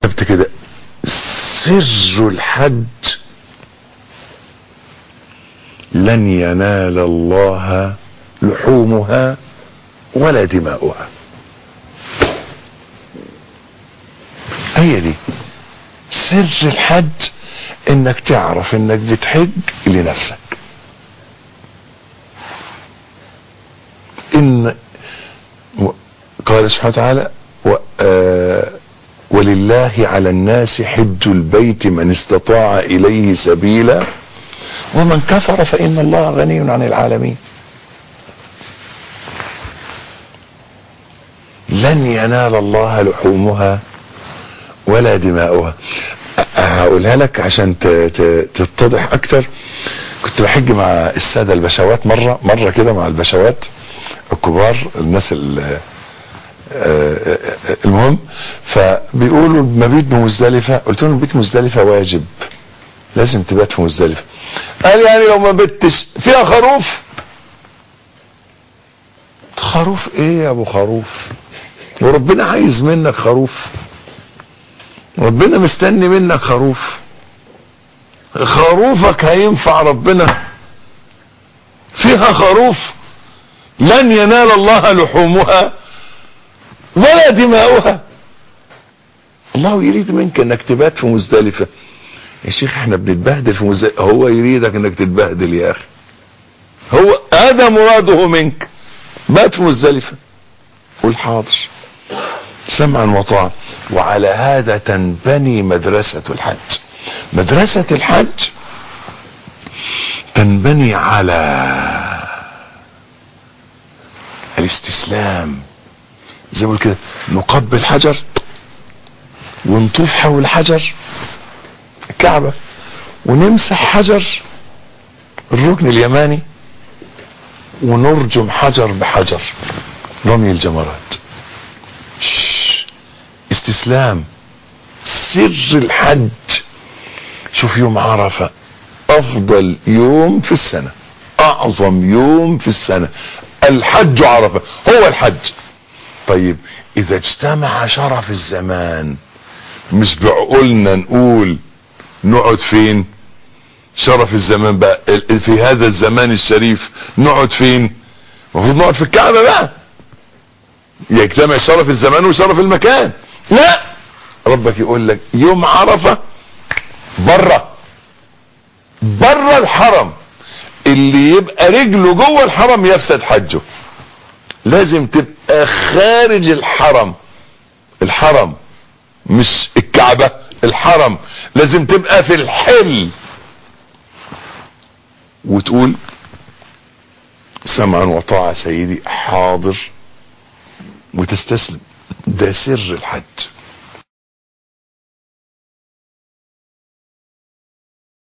كتبت كده سر الحج لن ينال الله لحومها ولا دماؤها هي دي سر الحج انك تعرف انك بتحج لنفسك ان قال سبحانه وتعالى و آه ولله على الناس حج البيت من استطاع اليه سبيلا ومن كفر فان الله غني عن العالمين لن ينال الله لحومها ولا دماؤها هقولها لك عشان تتضح اكتر كنت بحج مع الساده البشوات مره مره كده مع البشوات الكبار الناس المهم فبيقولوا المبيت بمزدلفه قلت لهم المبيت مزدلفه واجب لازم تبات في مزدلفه قال يعني لو ما بتش فيها خروف خروف ايه يا ابو خروف وربنا عايز منك خروف ربنا مستني منك خروف خروفك هينفع ربنا فيها خروف لن ينال الله لحومها ولا دماؤها الله يريد منك انك تبات في مزدلفة يا شيخ احنا بنتبهدل في مزدلفة هو يريدك انك تتبهدل يا اخي هو هذا مراده منك بات في مزدلفة قول حاضر سمعا وطاعا وعلى هذا تنبني مدرسة الحج مدرسة الحج تنبني على الاستسلام زي ما كده نقبل حجر ونطوف حول حجر الكعبة ونمسح حجر الركن اليماني ونرجم حجر بحجر رمي الجمرات استسلام سر الحج شوف يوم عرفة افضل يوم في السنة اعظم يوم في السنة الحج عرفة هو الحج طيب اذا اجتمع شرف الزمان مش بعقولنا نقول نقعد فين شرف الزمان بقى في هذا الزمان الشريف نقعد فين المفروض نقعد في الكعبة بقى يجتمع شرف الزمان وشرف المكان لا ربك يقول لك يوم عرفة بره بره الحرم اللي يبقى رجله جوه الحرم يفسد حجه لازم تبقى خارج الحرم الحرم مش الكعبة الحرم لازم تبقى في الحل وتقول سمعا وطاعة سيدي حاضر وتستسلم ده سر الحج